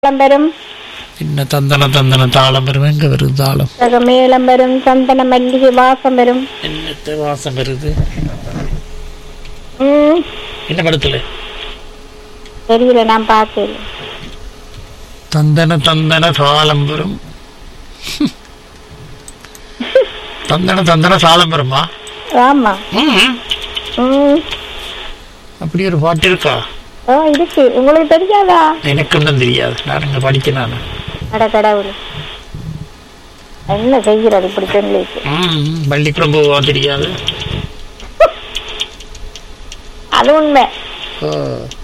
வரும் என்ன தந்தன தந்தன தாளம் வரும் எங்க வருது தாளம் மேளம் வரும் சந்தன மல்லிகை வாசம் வரும் என்னத்த வாசம் வருது ம், என்ன படத்துல தெரியல நான் பார்த்தேன் தந்தன தந்தன தாளம் வரும் தந்தன தந்தன தாளம் வருமா ஆமா ம். ம் அப்படி ஒரு பாட்டு இருக்கா ஓ இருக்கு உங்களுக்கு தெரியாதா எனக்கு ஒன்றும் தெரியாது நான் இங்க படிக்கிறேன் அட கடவுள் என்ன செய்கிறது இப்படி சொல்லிட்டு ம் பள்ளிக்கூடம் போவா தெரியாது அது உண்மை ஓ.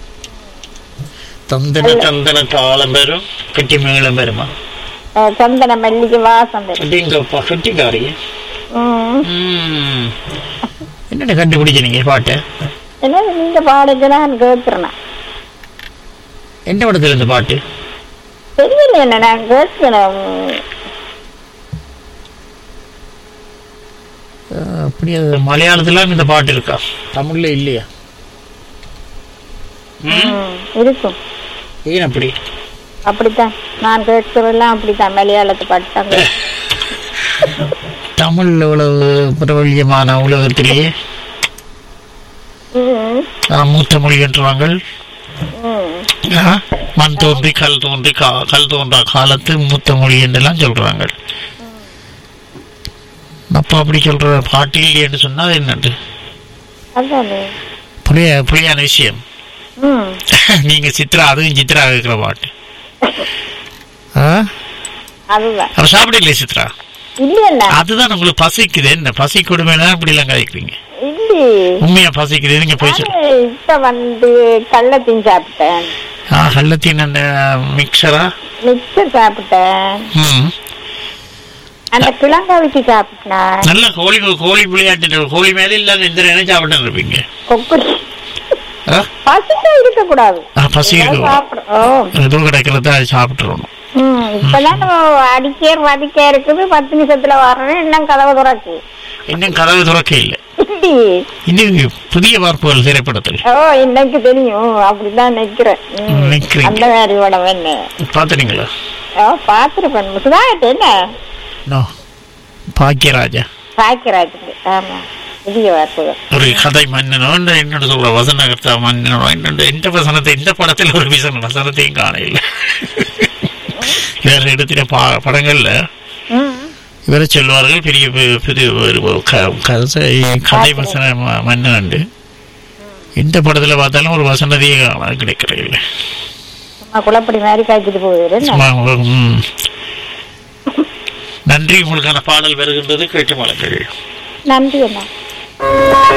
தந்தன தந்தன தாளம் வரும் கட்டி மேளம் வருமா அஹ், சந்தன மல்லிகை வாசம் வரும் அப்படிங்கப்பா கட்டிக்காரி ம் ம். என்னென்ன கண்டுபிடிச்ச நீங்க பாட்டு என்ன நீங்க பாடுங்க நான் கேட்கிறேன் எந்த படத்துல இந்த பாட்டு தெரியல என்ன நான் கேட்கிறேன் அஹ், அப்படி அது மலையாளத்துல இந்த பாட்டு இருக்கா தமிழ்ல இல்லையா ம். ம், இருக்கும் ஏன் அப்படி அப்படித்தான் நான் கேட்கிறதெல்லாம் அப்படித்தான் மலையாளத்து பாட்டு தான் கேட்கிறேன். தமிழ்ல உலக பிரபல்யமான உலகத்திலேயே ம், அஹ், மூத்த மொழி என்றாங்க ம். அஹ், மண் தோன்றி கல் தோன்றி கா- கல் தோன்றா காலத்து மூத்த மொழி என்றெல்லாம் சொல்றாங்க அப்ப அப்படி சொல்ற பாட்டு இல்லையேன்னு சொன்னா அது என்னண்டு அதானே புரிய புரியான விஷயம் ம் நீங்க சித்ரா அதுவும் சித்ரா இருக்கிற பாட்டு ஆ? அதுதான் அப்ப சாப்பிடலையே சித்ரா இல்லையல்ல அதுதான் உங்களுக்கு பசிக்குது என்ன பசி கொடுமையில இப்படி எல்லாம் கதைக்கிறீங்க இல்லையே உண்மையா பசிக்குது நீங்க போய் சொல்லு நானு இப்ப வந்து கள்ளத்தையும் சாப்பிட்டேன் ஆ கள்ளத்தின் அந்த மிக்சரா மிக்சர் சாப்பிட்டேன் ம் அந்த கிழங்காவிக்கு சாப்பிட்டேன் நல்ல கோழி கோழி விளையாட்டு கோழி மேல இல்லாத எந்த நேரம் சாப்பிட்டு இருப்பீங்க கொக்குரி ஆ? பசிக்க இருக்க கூடாது ஆ, பசி இருக்கு சாப்பிடும் எதுவும் கிடைக்கிறத அது சாப்பிட்டுறணும் ம் இப்பதான் நம்ம அடிக்கேர் வதிக்க இருக்குது பத்து நிமிஷத்துல வர்றேன் இன்னும் கதவு துறக்கு இன்னும் கதவு துறக்க இல்லை இல்லையே இன்னும் புதிய பார்ப்புகள் திரைப்படத்தில் ஓ இன்னைக்கு தெரியும் அப்படிதான் நிக்கிறேன் ம். நிக்கிறீங்க. அந்த மாதிரி படம் என்ன பார்த்துட்டீங்களா ஓ பாத்துருப்பேன் சுதாகிட்ட என்ன நோ பாக்கியராஜா பாக்கியராஜுக்கு ஆமா புதிய வார்ப்புகள் ஒரு கதை மன்னனோ இந்த என்னோட சொல்ற வசனகர்த்தா மன்னனோ என்னோட எந்த வசனத்தை இந்த படத்தில் ஒரு விசன வசனத்தையும் காண இல்லை வேற இடத்துல பா படங்கள்ல ம் இவரை சொல்வார்கள் பெரிய பெ- பெரிய ஒரு க- கதை கதை வசன ம- மன்னன் உண்டு எந்த படத்துல பார்த்தாலும் ஒரு வசனத்தையே காண கிடைக்கிறது இல்லை சும்மா குழப்படி மாதிரி காய்ச்சிட்டு போகுது என்ன சும்மா, ம். நன்றி உங்களுக்கான பாடல் வருகின்றது கேட்டு மலங்கள் நன்றி அண்ணா